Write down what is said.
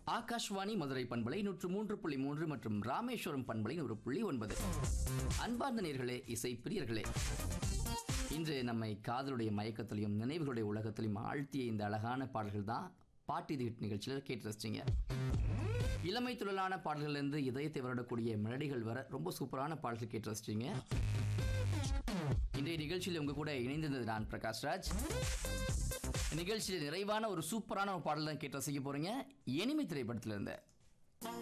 ஆகாஷ்வாணி மதுரை பண்பலை நூற்று மூன்று புள்ளி மூன்று மற்றும் ராமேஸ்வரம் பண்பலை நூறு புள்ளி ஒன்பது அன்பார்ந்த நேர்களே இசை பிரியர்களே இன்று நம்மை காதலுடைய மயக்கத்திலையும் நினைவுகளுடைய உலகத்திலையும் ஆழ்த்திய இந்த அழகான பாடல்கள் தான் பாட்டி ஹிட் நிகழ்ச்சியில் கேட்டு ரசிச்சிங்க இளமை துழலான பாடல்கள்லேருந்து இதயத்தை வருடக்கூடிய மெலடிகள் வர ரொம்ப சூப்பரான பாடல்கள் கேட்டு ரசிச்சிங்க இன்றைய நிகழ்ச்சியில் உங்க கூட இணைந்திருந்தது நான் பிரகாஷ் ராஜ் நிகழ்ச்சியில் நிறைவான ஒரு சூப்பரான ஒரு பாடல் தான் கேட்டு ரசிக்க போறீங்க எனிமை திரைப்படத்துல இருந்து